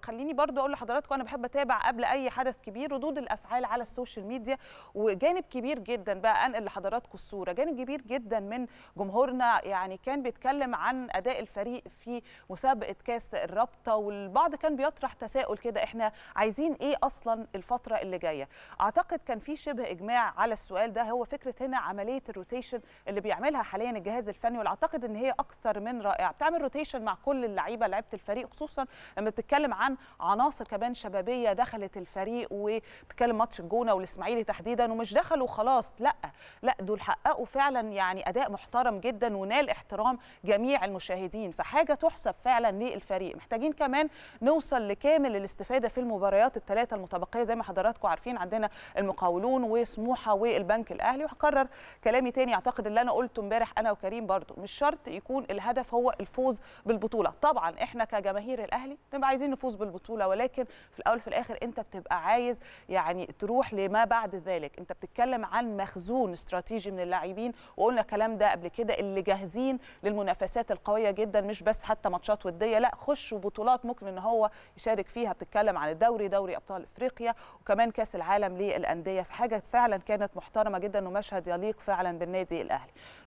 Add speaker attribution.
Speaker 1: خليني برضو اقول لحضراتكم انا بحب اتابع قبل اي حدث كبير ردود الافعال على السوشيال ميديا وجانب كبير جدا بقى انقل لحضراتكم الصوره جانب كبير جدا من جمهورنا يعني كان بيتكلم عن اداء الفريق في مسابقه كاس الرابطه والبعض كان بيطرح تساؤل كده احنا عايزين ايه اصلا الفتره اللي جايه اعتقد كان في شبه اجماع على السؤال ده هو فكره هنا عمليه الروتيشن اللي بيعملها حاليا الجهاز الفني واللي اعتقد ان هي اكثر من رائعه بتعمل روتيشن مع كل اللعيبه لعيبه الفريق خصوصا لما بتتكلم عن عناصر كمان شبابيه دخلت الفريق وبتتكلم ماتش الجونه والاسماعيلي تحديدا ومش دخلوا خلاص لا لا دول حققوا فعلا يعني اداء محترم جدا ونال احترام جميع المشاهدين فحاجه تحسب فعلا للفريق محتاجين كمان نوصل لكامل الاستفاده في المباريات الثلاثه المتبقيه زي ما حضراتكم عارفين عندنا المقاولون وسموحه والبنك الاهلي وهكرر كلامي تاني اعتقد اللي انا قلته امبارح انا وكريم برضو مش شرط يكون الهدف هو الفوز بالبطوله طبعا احنا كجماهير الاهلي بنبقى عايزين نفوز بالبطوله ولكن في الاول في الاخر انت بتبقى عايز يعني تروح لما بعد ذلك انت بتتكلم عن مخزون استراتيجي من اللاعبين وقلنا الكلام ده قبل كده اللي جاهزين للمنافسات القويه جدا مش بس حتى ماتشات وديه لا خشوا بطولات ممكن ان هو يشارك فيها بتتكلم عن الدوري دوري ابطال افريقيا وكمان كاس العالم للانديه في حاجه فعلا كانت محترمه جدا ومشهد يليق فعلا بالنادي الاهلي